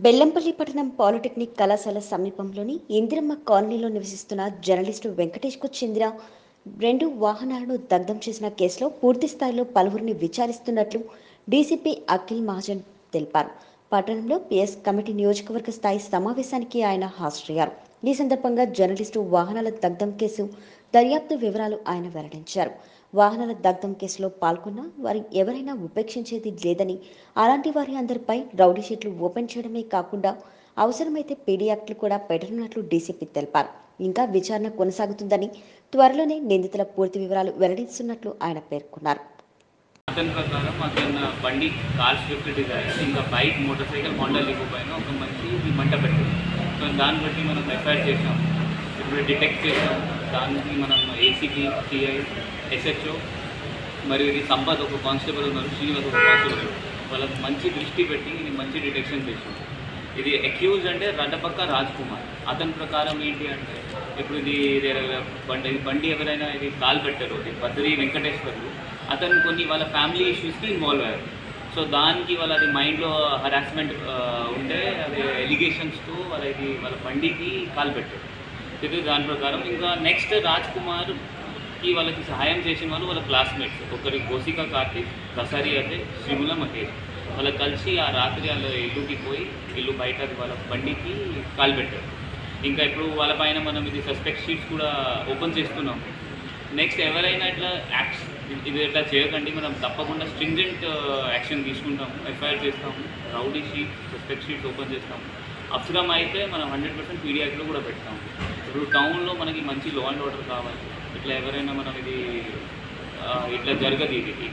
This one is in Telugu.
బెల్లంపల్లి పట్టణం పాలిటెక్నిక్ కళాశాల సమీపంలోని ఇందిరమ్మ కాలనీలో నివసిస్తున్న జర్నలిస్టు వెంకటేష్కు చెందిన రెండు వాహనాలను దగ్ధం చేసిన కేసులో పూర్తి స్థాయిలో పలువురిని విచారిస్తున్నట్లు డీసీపీ అఖిల్ మహాజన్ తెలిపారు పట్టణంలో పిఎస్ కమిటీ నియోజకవర్గ స్థాయి సమావేశానికి ఆయన హాజరయ్యారు ఈ సందర్భంగా జర్నలిస్టు వాహనాల దగ్ధం కేసు దర్యాప్తు వివరాలు ఆయన వెల్లడించారు వాహనాల దగ్ధం కేసులో పాల్గొన్న వారు ఎవరైనా ఉపేక్షించేది లేదని అలాంటి వారి అందరిపై రౌడీ షీట్లు ఓపెన్ చేయడమే కాకుండా అవసరమైతే పీడీ యాక్ట్లు కూడా పెట్టనున్నట్లు డీసీపీ తెలిపారు ఇంకా విచారణ కొనసాగుతుందని త్వరలోనే నిందితుల పూర్తి వివరాలు వెల్లడిస్తున్నట్లు ఆయన పేర్కొన్నారు అతని ప్రకారం అతను బండి కార్ స్విఫ్ట్ డిజైర్ ఇంకా బైక్ మోటార్ సైకిల్ హోండా లిగో పైన ఒక మంచి మంట పెట్టింది సో దాన్ని బట్టి మనం ఎఫ్ఐఆర్ చేసాం ఇప్పుడు డిటెక్ట్ చేసాం దానికి మనం ఏసీపీ సిఐ ఎస్హెచ్ఓ మరియు ఇది సంపత్ ఒక కానిస్టేబుల్ ఉన్నారు శ్రీనివాస్ ఒక కానిస్టేబుల్ ఉన్నారు. వాళ్ళకి మంచి దృష్టి పెట్టి ఇది మంచి డిటెక్షన్ చేసాం ఇది అక్యూజ్ అంటే రడ్డపక్క రాజ్ కుమార్ అతని ప్రకారం ఏంటి అంటే ఇప్పుడు ఇది వేరే బండి ఇది బండి ఎవరైనా ఇది కాల్ పెట్టారు ఇది బద్రి వెంకటేశ్వర్లు అతను కొన్ని వాళ్ళ ఫ్యామిలీ ఇష్యూస్కి ఇన్వాల్వ్ అయ్యారు సో దానికి వాళ్ళ అది మైండ్లో హరాస్మెంట్ ఉంటే అది ఎలిగేషన్స్తో వాళ్ళ ఇది వాళ్ళ బండికి కాల్ పెట్టారు ఇది దాని ప్రకారం ఇంకా నెక్స్ట్ రాజ్ కుమార్కి వాళ్ళకి సహాయం చేసిన వాళ్ళు వాళ్ళ క్లాస్మేట్స్ ఒకరి గోసిక కార్తిక్ ప్రసారి అయితే శ్రీముల మహేష్ వాళ్ళు కలిసి ఆ రాత్రి వాళ్ళ ఇల్లుకి పోయి ఇల్లు బయట వాళ్ళ బండికి కాల్ పెట్టారు ఇంకా ఇప్పుడు వాళ్ళ పైన మనం ఇది సస్పెక్ట్ షీట్స్ కూడా ఓపెన్ చేస్తున్నాం నెక్స్ట్ ఎవరైనా ఇట్లా యాక్స్ ఇది ఇట్లా చేయకండి మనం తప్పకుండా స్ట్రింజెంట్ యాక్షన్ తీసుకుంటాము ఎఫ్ఐఆర్ చేస్తాము rowdy sheet suspect sheets open చేస్తాము అవసరం అయితే మనం హండ్రెడ్ పర్సెంట్ పీడియాక్లో కూడా పెడతాము ఇప్పుడు టౌన్లో మనకి మంచి లో అండ్ ఆర్డర్ కావాలి ఇట్లా ఎవరైనా మనం ఇది ఆ, ఇట్లా జరగదు ఇది